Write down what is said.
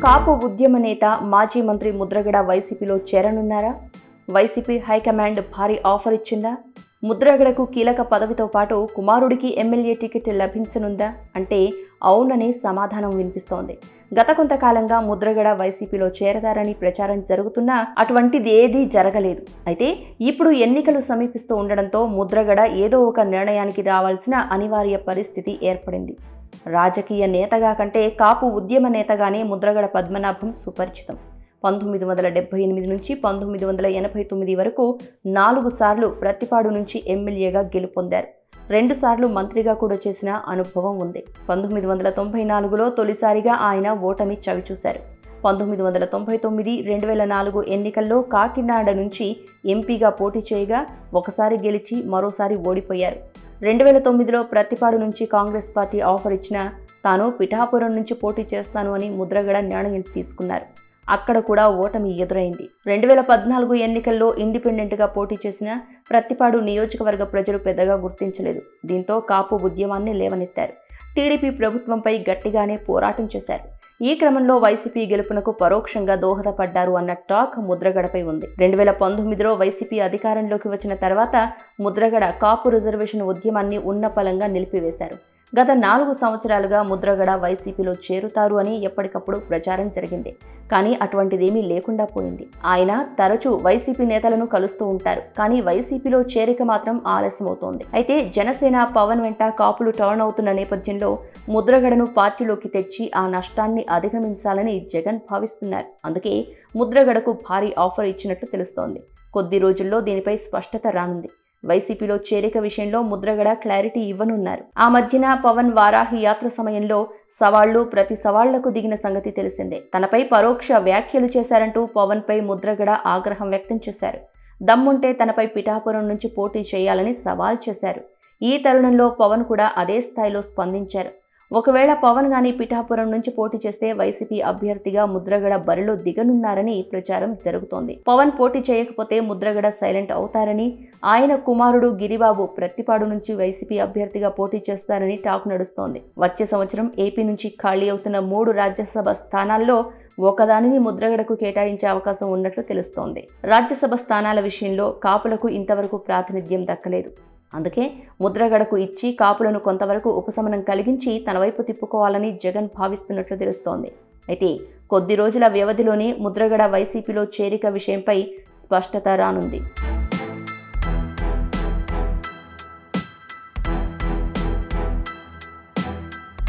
కాపు ఉద్యమ నేత మాజీ మంత్రి ముద్రగడ వైసీపీలో చేరనున్నారా వైసీపీ హైకమాండ్ భారీ ఆఫర్ ఇచ్చిందా ముద్రగడకు కీలక పదవితో పాటు కుమారుడికి ఎమ్మెల్యే టికెట్ లభించనుందా అంటే అవుననే సమాధానం వినిపిస్తోంది గత కొంతకాలంగా ముద్రగడ వైసీపీలో చేరతారని ప్రచారం జరుగుతున్నా అటువంటిది ఏదీ జరగలేదు అయితే ఇప్పుడు ఎన్నికలు సమీపిస్తూ ఉండడంతో ముద్రగడ ఏదో ఒక నిర్ణయానికి రావాల్సిన అనివార్య పరిస్థితి ఏర్పడింది రాజకీయ నేతగా కంటే కాపు ఉద్యమ నేతగానే ముద్రగడ పద్మనాభం సుపరిచితం పంతొమ్మిది వందల డెబ్బై ఎనిమిది నుంచి పంతొమ్మిది వందల ఎనభై తొమ్మిది వరకు నాలుగు సార్లు ప్రతిపాడు నుంచి ఎమ్మెల్యేగా గెలుపొందారు రెండు సార్లు మంత్రిగా కూడా చేసిన అనుభవం ఉంది పంతొమ్మిది వందల తొంభై నాలుగులో తొలిసారిగా ఆయన ఓటమి చవిచూశారు పంతొమ్మిది వందల తొంభై తొమ్మిది రెండు వేల నాలుగు ఎన్నికల్లో కాకినాడ నుంచి ఎంపీగా పోటీ చేయగా ఒకసారి గెలిచి మరోసారి ఓడిపోయారు రెండు వేల తొమ్మిదిలో ప్రతిపాడు నుంచి కాంగ్రెస్ పార్టీ ఆఫర్ ఇచ్చినా తాను పిఠాపురం నుంచి పోటీ చేస్తాను అని ముద్రగడ నిర్ణయం తీసుకున్నారు అక్కడ కూడా ఓటమి ఎదురైంది రెండు వేల పద్నాలుగు ఎన్నికల్లో ఇండిపెండెంట్గా పోటీ చేసిన ప్రతిపాడు నియోజకవర్గ ప్రజలు పెద్దగా గుర్తించలేదు దీంతో కాపు ఉద్యమాన్ని లేవనెత్తారు టీడీపీ ప్రభుత్వంపై గట్టిగానే పోరాటం చేశారు ఈ క్రమంలో వైసీపీ గెలుపునకు పరోక్షంగా దోహదపడ్డారు అన్న టాక్ ముద్రగడపై ఉంది రెండు వేల పంతొమ్మిదిలో వైసీపీ అధికారంలోకి వచ్చిన తర్వాత ముద్రగడ కాపు రిజర్వేషన్ ఉద్యమాన్ని ఉన్నపలంగా నిలిపివేశారు గత నాలుగు సంవత్సరాలుగా ముద్రగడ వైసీపీలో చేరుతారు అని ఎప్పటికప్పుడు ప్రచారం జరిగింది కానీ అటువంటిదేమీ లేకుండా పోయింది ఆయన తరచూ వైసీపీ నేతలను కలుస్తూ ఉంటారు కానీ వైసీపీలో చేరిక మాత్రం ఆలస్యమవుతోంది అయితే జనసేన పవన్ వెంట కాపులు టర్న్ అవుతున్న నేపథ్యంలో ముద్రగడను పార్టీలోకి తెచ్చి ఆ నష్టాన్ని అధిగమించాలని జగన్ భావిస్తున్నారు అందుకే ముద్రగడకు భారీ ఆఫర్ ఇచ్చినట్లు తెలుస్తోంది కొద్ది రోజుల్లో దీనిపై స్పష్టత రానుంది వైసీపీలో చేరిక విషయంలో ముద్రగడ క్లారిటీ ఇవ్వనున్నారు ఆ మధ్యన పవన్ వారాహి యాత్ర సమయంలో సవాళ్లు ప్రతి సవాళ్లకు దిగిన సంగతి తెలిసిందే తనపై పరోక్ష వ్యాఖ్యలు చేశారంటూ పవన్పై ముద్రగడ ఆగ్రహం వ్యక్తం చేశారు దమ్ముంటే తనపై పిఠాపురం నుంచి పోటీ చేయాలని సవాల్ చేశారు ఈ తరుణంలో పవన్ కూడా అదే స్థాయిలో స్పందించారు ఒకవేళ పవన్ గాని పిఠాపురం నుంచి పోటీ చేస్తే వైసీపీ అభ్యర్థిగా ముద్రగడ బరిలో దిగనున్నారని ప్రచారం జరుగుతోంది పవన్ పోటీ చేయకపోతే ముద్రగడ సైలెంట్ అవుతారని ఆయన కుమారుడు గిరిబాబు ప్రత్తిపాడు నుంచి వైసీపీ అభ్యర్థిగా పోటీ చేస్తారని టాక్ నడుస్తోంది వచ్చే సంవత్సరం ఏపీ నుంచి ఖాళీ అవుతున్న మూడు రాజ్యసభ స్థానాల్లో ఒకదానిని ముద్రగడకు కేటాయించే అవకాశం ఉన్నట్లు తెలుస్తోంది రాజ్యసభ స్థానాల విషయంలో కాపులకు ఇంతవరకు ప్రాతినిధ్యం దక్కలేదు అందుకే ముద్రగడకు ఇచ్చి కాపులను కొంతవరకు ఉపశమనం కలిగించి తన వైపు తిప్పుకోవాలని జగన్ భావిస్తున్నట్లు తెలుస్తోంది అయితే కొద్ది రోజుల వ్యవధిలోనే ముద్రగడ వైసీపీలో చేరిక విషయంపై స్పష్టత రానుంది